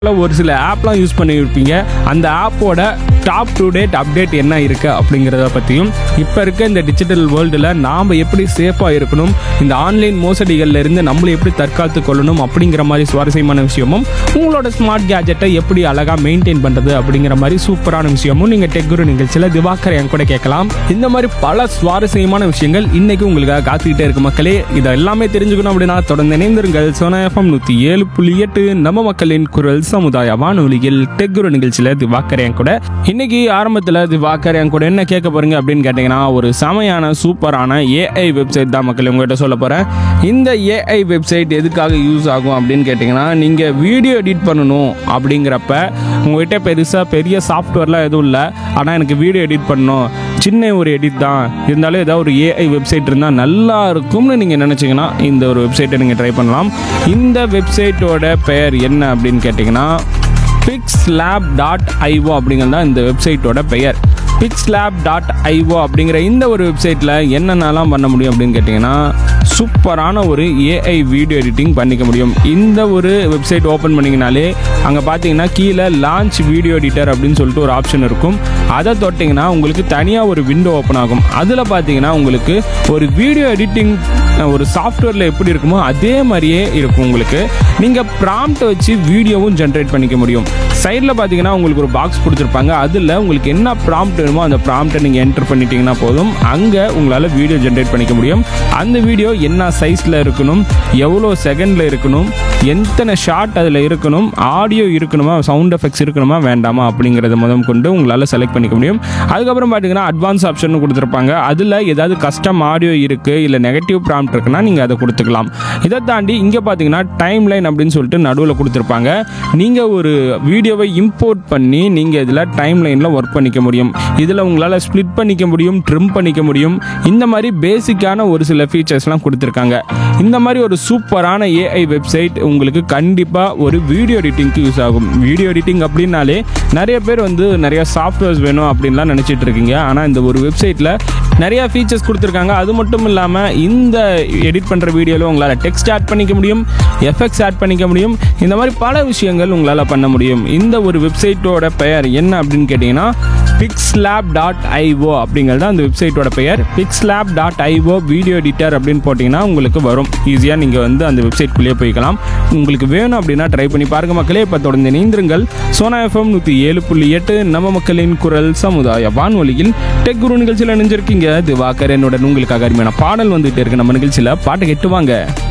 ஒரு சில ஆப்லாம் யூஸ் பண்ணியிருப்பீங்க அந்த ஆப்போட டாப் டு டேட் அப்டேட் என்ன இருக்கு அப்படிங்கிறத பற்றியும் இப்போ இருக்க இந்த டிஜிட்டல் வேர்ல்டில் நாம் எப்படி சேஃபாக இருக்கணும் இந்த ஆன்லைன் மோசடிகள்ல இருந்து நம்மளை எப்படி தற்காத்து கொள்ளணும் அப்படிங்கிற மாதிரி சுவாரஸ்யமான விஷயமும் உங்களோட ஸ்மார்ட் கேஜெட்டை எப்படி அழகாக மெயின்டைன் பண்ணுறது அப்படிங்கிற மாதிரி சூப்பரான விஷயமும் நீங்கள் டெக்குரு நிகழ்ச்சியில் திவாகர் என் கூட கேட்கலாம் இந்த மாதிரி பல சுவாரஸ்யமான விஷயங்கள் இன்னைக்கு உங்களுக்காக காத்துக்கிட்டே இருக்கு மக்களே இதை எல்லாமே தெரிஞ்சுக்கணும் அப்படின்னா தொடர்ந்து இணைந்திருங்கள் சோனா எஃப்எம் நூற்றி ஏழு புள்ளி எட்டு நம்ம மக்களின் குரல் சமுதாய வானொலியில் டெக்குரு நிகழ்ச்சியில் திவாகர் என் கூட இன்னைக்கு ஆரம்பத்தில் திவாகர் என் கூட என்ன கேட்க போறீங்க அப்படின்னு கேட்டிங்கன்னா ஒரு செமையான சூப்பரான ஏஐ வெப்சைட் தான் மக்கள் உங்கள்கிட்ட சொல்ல போகிறேன் இந்த ஏஐ வெப்சைட் எதுக்காக யூஸ் ஆகும் அப்படின்னு கேட்டிங்கன்னா நீங்கள் வீடியோ எடிட் பண்ணணும் அப்படிங்கிறப்ப உங்கள்கிட்ட பெருசாக பெரிய சாஃப்ட்வேர்லாம் எதுவும் இல்லை ஆனால் எனக்கு வீடியோ எடிட் பண்ணணும் சின்ன ஒரு எடிட் தான் இருந்தாலும் ஏதாவது ஒரு ஏஐ வெப்சைட் இருந்தால் நல்லா இருக்கும்னு நீங்கள் நினச்சிங்கன்னா இந்த ஒரு வெப்சைட்டை நீங்கள் ட்ரை பண்ணலாம் இந்த வெப்சைட்டோட பெயர் என்ன அப்படின்னு கேட்டிங்கன்னா பிக்ஸ் லேப் டாட் ஐஓ அப்படிங்கிறது தான் இந்த வெப்சைட்டோட பெயர் பிக்ஸ் லேப் டாட் ஐஓ அப்படிங்கிற இந்த ஒரு வெப்சைட்டில் என்னென்னலாம் பண்ண முடியும் அப்படின்னு கேட்டிங்கன்னா சூப்பரான ஒரு ஏஐ வீடியோ எடிட்டிங் பண்ணிக்க முடியும் இந்த ஒரு வெப்சைட் ஓப்பன் பண்ணிங்கனாலே அங்கே பார்த்தீங்கன்னா கீழே லான்ச் வீடியோ எடிட்டர் அப்படின்னு சொல்லிட்டு ஒரு ஆப்ஷன் இருக்கும் அதை தொட்டிங்கன்னா உங்களுக்கு தனியாக ஒரு விண்டோ ஓப்பன் ஆகும் அதில் பார்த்தீங்கன்னா உங்களுக்கு ஒரு வீடியோ எடிட்டிங் ஒரு சாஃப்ட்வேரில் எப்படி இருக்குமோ அதே மாதிரியே இருக்கும் உங்களுக்கு நீங்கள் ப்ராம்ப்ட் வச்சு வீடியோவும் ஜென்ரேட் பண்ணிக்க முடியும் சைடில் பார்த்தீங்கன்னா உங்களுக்கு ஒரு பாக்ஸ் கொடுத்துருப்பாங்க அதில் உங்களுக்கு என்ன ப்ராம்ப்ட் வேணுமோ அந்த ப்ராம்ப்டை நீங்கள் என்டர் பண்ணிட்டீங்கன்னா போதும் அங்கே உங்களால் வீடியோ ஜென்ரேட் பண்ணிக்க முடியும் அந்த வீடியோ என்ன சைஸில் இருக்கணும் எவ்வளோ செகண்டில் இருக்கணும் எத்தனை ஷார்ட் அதில் இருக்கணும் ஆடியோ இருக்கணுமா சவுண்ட் எஃபெக்ட்ஸ் இருக்கணுமா வேண்டாமா அப்படிங்கிறத முதல் கொண்டு உங்களால் செலக்ட் பண்ணிக்க முடியும் அதுக்கப்புறம் பார்த்தீங்கன்னா அட்வான்ஸ் ஆப்ஷன் கொடுத்துருப்பாங்க அதில் ஏதாவது கஸ்டம் ஆடியோ இருக்குது இல்லை நெகட்டிவ் ப்ராம்ப்ட் இருக்குன்னா நீங்கள் அதை கொடுத்துக்கலாம் இதை தாண்டி இங்கே பார்த்தீங்கன்னா டைம் லைன் அப்படின்னு சொல்லிட்டு நடுவில் கொடுத்துருப்பாங்க நீங்கள் ஒரு வீடியோவை இம்போர்ட் பண்ணி நீங்கள் இதில் டைம் லைனில் ஒர்க் பண்ணிக்க முடியும் இதில் உங்களால் ஸ்ப்ளிட் பண்ணிக்க முடியும் ட்ரிம் பண்ணிக்க முடியும் இந்த மாதிரி பேசிக்கான ஒரு சில ஃபீச்சர்ஸ்லாம் கொடுத்துருக்காங்க இந்த மாதிரி ஒரு சூப்பரான ஏஐ வெப்சைட் உங்களுக்கு கண்டிப்பாக ஒரு வீடியோ எடிட்டிங்க்கு யூஸ் ஆகும் வீடியோ எடிட்டிங் அப்படின்னாலே நிறைய பேர் வந்து நிறைய சாஃப்ட்வேர்ஸ் வேணும் அப்படின்லாம் நினச்சிட்டு இருக்கீங்க ஆனால் இந்த ஒரு வெப்சைட்டில் நிறைய ஃபீச்சர்ஸ் கொடுத்துருக்காங்க அது மட்டும் இல்லாமல் இந்த எடிட் பண்ணுற வீடியோவில் உங்களால் டெக்ஸ்ட் ஆட் பண்ணிக்க முடியும் எஃபெக்ட்ஸ் ஆட் பண்ணிக்க முடியும் இந்த மாதிரி பல விஷயங்கள் உங்களால் பண்ண முடியும் இந்த ஒரு வெப்சைட்டோட பெயர் என்ன அப்படின்னு கேட்டிங்கன்னா பிக்ஸ்லேப் டாட் ஐஓ அப்படிங்கிறது அந்த வெப்சைட்டோட பெயர் Pixlab dot IO video editor அப்படின்னு போட்டிங்கன்னா உங்களுக்கு வரும் ஈஸியாக நீங்கள் வந்து அந்த வெப்சைட்குள்ளேயே போய்க்கலாம் உங்களுக்கு வேணும் அப்படின்னா ட்ரை பண்ணி பாருங்க மக்களே இப்போ தொடர்ந்து நீந்திருங்கள் சோனா எஃப்எம் நூற்றி ஏழு புள்ளி எட்டு நம்ம மக்களின் குரல் சமுதாய வானொலியில் டெக் குரு நிகழ்ச்சியில் நினைஞ்சிருக்கீங்க திவாகர் என்னுடன் உங்களுக்காக அருமையான பாடல் வந்துட்டு இருக்கு நம்ம நிகழ்ச்சியில் பாட்டை கேட்டு வாங்க